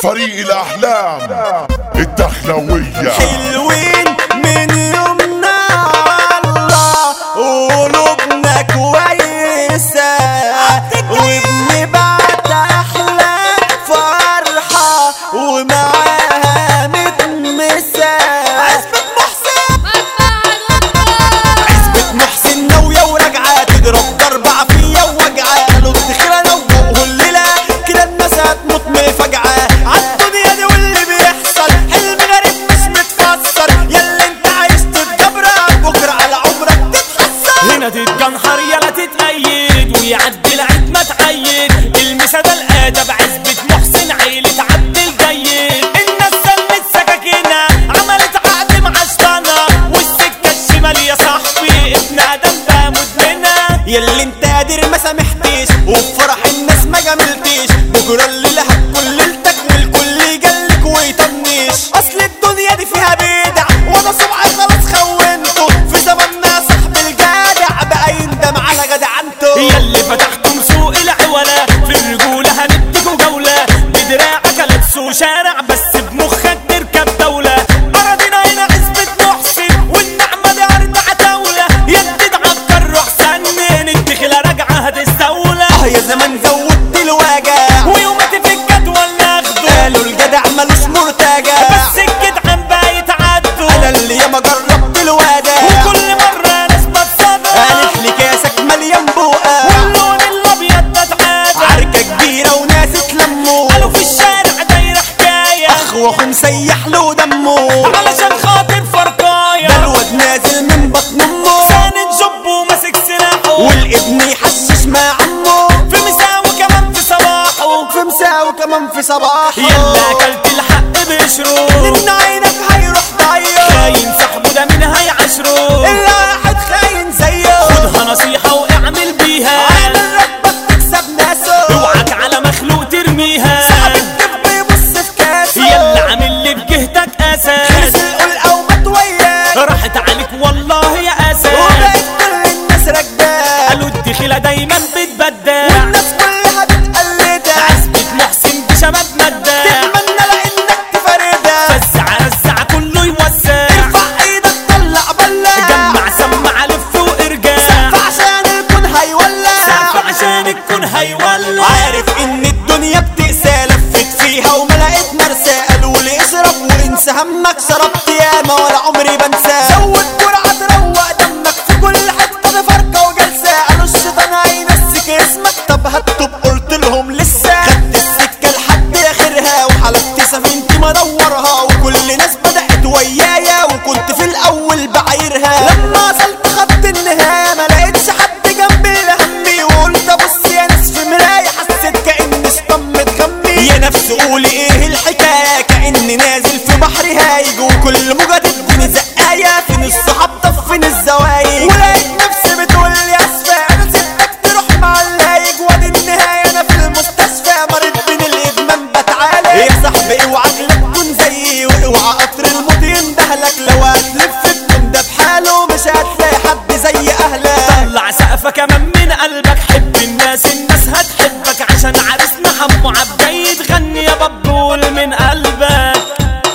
فريق الأحلام الدخلوية حلوين من يومنا الله قلوبنا كويسة وبنبعت أحلى فرحة ومعاها متمسة عزبة محسن عزبة محسن ناوية وراجعة تضرب ضربة عافية ووجعة قالوا الدخيلة انا وجوه الليلة كده الناس هتموت من فجعة عالدنيا دي واللي بيحصل حلم غريب مش متفسر ياللي انت عايز تتجبر بكرة على عمرك تتحسر هنا تتجنحر يلا تتأيد ويعدي العيد ما تعيد المسا ده الأدب عزبة محسن عيلة عبد الجيد الناس سمت سكاكينة عملت عقد مع شطانة والسكة الشمال يا صاحبي ابن آدم ده مدمنة ياللي انت قادر ما سامحتيش وبفرح الناس ما جاملتيش بكرة الليلة هتكون ليلتك والكل يجلك ويطنيش اصل الدنيا دي فيها بدع وانا سمعي خلاص خونته في زماننا صاحب الجدع بقى يندم على جدعنته ياللي فتحتم سوق العولة في الرجولة هنديكوا جولة بدراعك لبسوا شارع بس بمخك تركب دولة أراضينا هنا عزبة محسن والنعمة دي أرض عتاولة يدد عكر روح سنن الدخلة راجعة هتستولى اه يا زمان زودت الوجع ويوماتي في الجدول ناخده قالوا الجدع ملوش مرتجع بس الجدعان بقى يتعدوا انا اللي ياما جربت الوداع وكل مرة ناس بتصدق قالت لي كاسك مليان بقى واللون الأبيض ده اتعادى عركة كبيرة وناس اتلموا قالوا في الشارع دايرة حكاية اخ واخو مسيح له دمه علشان خاطر فرقاية ده الواد نازل من بطن امه ساند جب وماسك سلاحه والابن يحشش مع عمه في مساء وكمان في صباحه في مساء وكمان في صباحه يلا اكلت الحق بشرو من عينك هيروح ضيع خاين صاحبه ده مين هيعشره اللي واحد خاين زيه خدها نصيحة واعمل بيها عامل ربك تكسب ناسه اوعك على مخلوق ترميها صاحب الكذب يبص في كاسه يلا عامل لي بجهتك اساس نزل قول او مات وياك راحت عليك والله يا اساس وبقت كل الناس راكباك قالوا الدخيلة دايما بتبدع والناس كلها بتقلدك عزبة محسن دي شباب مدع تتمنى لانك تفردها فزع رزع كله يوزع ارفع ايدك طلع بلاك جمع سمع لف وارجع فعشان الكون هيولع سقف عشان الكون هيولع عارف ان الدنيا بتقسى لفت فيها وما لقيت مرسى قالوا لي اشرب وانسى همك شربت ياما ولا عمري بنساه زود جرعة تروق دمك في كل حتة دي فرقة وجلسة قالوا الشيطان هينسك اسمك طب هتوب قلت لهم لسه خدت السكة لحد اخرها وحلفت سفينتي ما ادورها وكل ناس بدأت ويايا وكنت في الاول بعايرها لما وصلت خط النهاية ما لقيتش حد جنبي لهمي وقلت ابص يا ناس في مراية حسيت كأني شطمت غمي يا نفس قولي ايه الحكاية كأني نازل في بحر هايج وكل موجة تديني زقاية فين الصحاب طب فين الزوايج ولقيت نفسي بتقول لي اسفة انا سبتك تروح مع الهايج وادي النهاية انا في المستشفى مريض من الادمان بتعالج يا صاحبي اوعى تكون زيي واوعى قطر الموت يندهلك لو هتلف الكون ده بحاله مش هتلاقي حد زي اهلك طلع سقفة كمان من قلبك حب الناس الناس هتحبك عشان عرسنا حمو عبد يتغني يا بابول من قلبك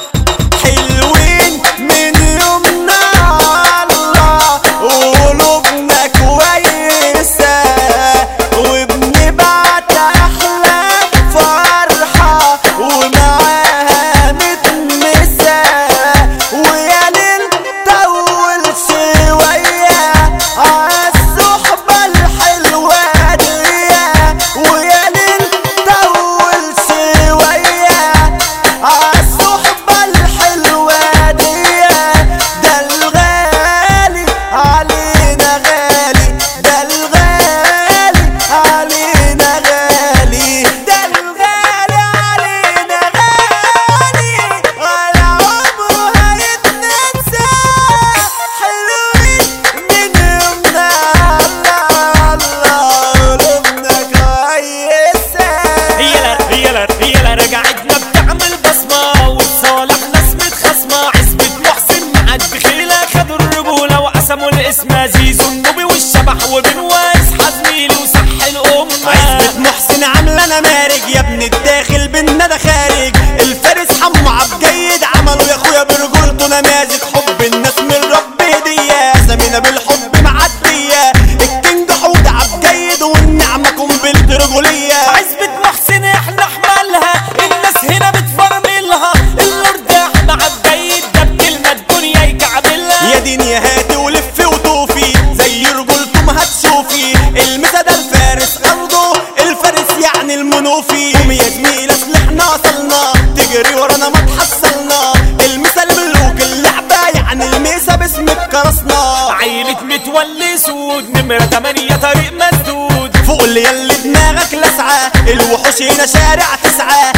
فايق الفارس حمو عبد جيد عملوا يا اخويا برجولته نماذج حب الناس من رب هديه زمينا بالحب معديه الكينج حوت عبد جيد والنعمه قنبله رجوليه عزبة محسن احنا حمالها الناس هنا بتفرملها اللورد احنا عالجيد ده بكلمة الدنيا يكعبلها يا دين يا هاتي ولف وطوفي زي رجولكم هتشوفي المسا ده الفارس ارضه الفارس يعني المنوفي قوم يا زميل اصل احنا وصلنا تجري ورانا ما تحصلنا المسا الملوك اللعبة يعني الميسا باسمك كرسنا عيلة متولي سود نمرة تمانية طريق مسدود فوق اللي يلي دماغك لسعة الوحوش هنا شارع تسعة